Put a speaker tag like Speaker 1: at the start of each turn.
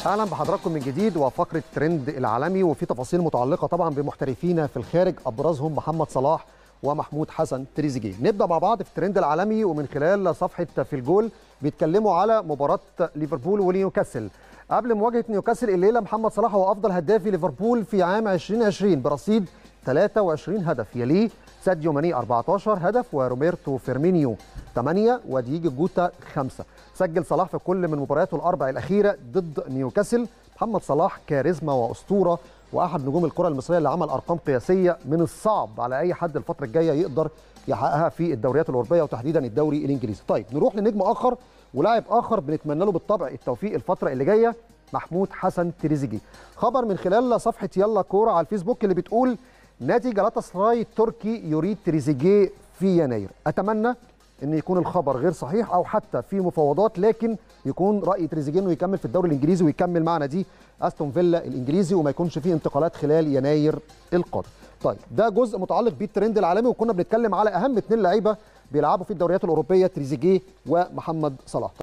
Speaker 1: اهلا بحضراتكم من جديد وفقره ترند العالمي وفي تفاصيل متعلقه طبعا بمحترفين في الخارج ابرزهم محمد صلاح ومحمود حسن تريزيجيه نبدا مع بعض في الترند العالمي ومن خلال صفحه في الجول بيتكلموا على مباراه ليفربول ونيوكاسل قبل مواجهه نيوكاسل الليله محمد صلاح هو افضل هداف ليفربول في عام 2020 برصيد 23 هدف يليه ساديو ماني 14 هدف وروبرتو فيرمينيو 8 ودييجو جوتا 5 سجل صلاح في كل من مبارياته الاربع الاخيره ضد نيوكاسل محمد صلاح كاريزما واسطوره واحد نجوم الكره المصريه اللي عمل ارقام قياسيه من الصعب على اي حد الفتره الجايه يقدر يحققها في الدوريات الاوروبيه وتحديدا الدوري الانجليزي طيب نروح لنجم اخر ولاعب اخر بنتمنى له بالطبع التوفيق الفتره اللي جايه محمود حسن تريزيجيه خبر من خلال صفحه يلا كوره على الفيسبوك اللي بتقول نادي جلاتا سراي التركي يريد تريزيجيه في يناير اتمنى ان يكون الخبر غير صحيح او حتى في مفاوضات لكن يكون راي تريزيجيه انه يكمل في الدوري الانجليزي ويكمل مع نادي استون فيلا الانجليزي وما يكونش فيه انتقالات خلال يناير القادم. طيب ده جزء متعلق بالترند العالمي وكنا بنتكلم على اهم اثنين لعيبه بيلعبوا في الدوريات الاوروبيه تريزيجيه ومحمد صلاح.